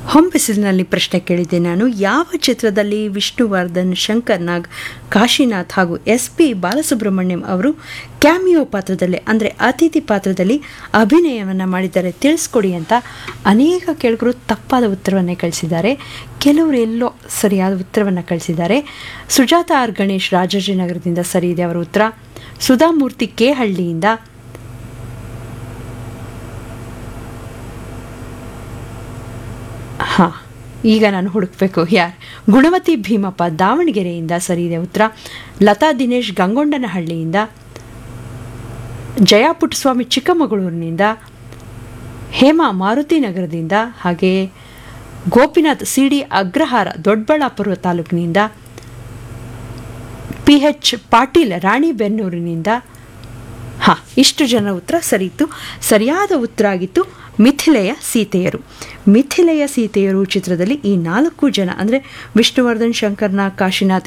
ಹೊಂಬಿಸಿಲಿನಲ್ಲಿ ಪ್ರಶ್ನೆ ಕೇಳಿದ್ದೆ ನಾನು ಯಾವ ಚಿತ್ರದಲ್ಲಿ ವಿಷ್ಣುವರ್ಧನ್ ಶಂಕರ್ ನಾಗ್ ಕಾಶಿನಾಥ್ ಹಾಗೂ ಎಸ್ ಪಿ ಬಾಲಸುಬ್ರಹ್ಮಣ್ಯಂ ಅವರು ಕ್ಯಾಮಿಯೋ ಪಾತ್ರದಲ್ಲಿ ಅಂದರೆ ಅತಿಥಿ ಪಾತ್ರದಲ್ಲಿ ಅಭಿನಯವನ್ನು ಮಾಡಿದ್ದಾರೆ ತಿಳಿಸ್ಕೊಡಿ ಅಂತ ಅನೇಕ ಕೇಳುಗರು ತಪ್ಪಾದ ಉತ್ತರವನ್ನೇ ಕಳಿಸಿದ್ದಾರೆ ಕೆಲವರು ಎಲ್ಲೋ ಸರಿಯಾದ ಉತ್ತರವನ್ನು ಕಳಿಸಿದ್ದಾರೆ ಸುಜಾತ ಆರ್ ಗಣೇಶ್ ರಾಜಾಜಿನಗರದಿಂದ ಸರಿ ಇದೆ ಅವರ ಉತ್ತರ ಸುಧಾಮೂರ್ತಿ ಕೆ ಹಳ್ಳಿಯಿಂದ ಹಾಂ ಈಗ ನಾನು ಹುಡುಕ್ಬೇಕು ಯಾರು ಗುಣವತಿ ಭೀಮಪ್ಪ ದಾವಣಗೆರೆಯಿಂದ ಸರಿ ಇದೆ ಉತ್ತರ ಲತಾ ದಿನೇಶ್ ಗಂಗೊಂಡನಹಳ್ಳಿಯಿಂದ ಜಯಾ ಪುಟ್ಟಸ್ವಾಮಿ ಚಿಕ್ಕಮಗಳೂರಿನಿಂದ ಹೇಮಾ ಮಾರುತಿ ನಗರದಿಂದ ಹಾಗೆ ಗೋಪಿನಾಥ್ ಸಿ ಡಿ ಅಗ್ರಹಾರ ದೊಡ್ಡಬಳ್ಳಾಪುರ ತಾಲೂಕಿನಿಂದ ಪಿ ಎಚ್ ಪಾಟೀಲ್ ರಾಣಿಬೆನ್ನೂರಿನಿಂದ ಹಾಂ ಇಷ್ಟು ಜನ ಉತ್ತರ ಸರಿ ಇತ್ತು ಸರಿಯಾದ ಉತ್ತರ ಆಗಿತ್ತು ಮಿಥಿಲೆಯ ಸೀತೆಯರು ಮಿಥಿಲೆಯ ಸೀತೆಯರು ಚಿತ್ರದಲ್ಲಿ ಈ ನಾಲ್ಕು ಜನ ಅಂದರೆ ವಿಷ್ಣುವರ್ಧನ್ ಶಂಕರ್ನಾಗ್ ಕಾಶಿನಾಥ್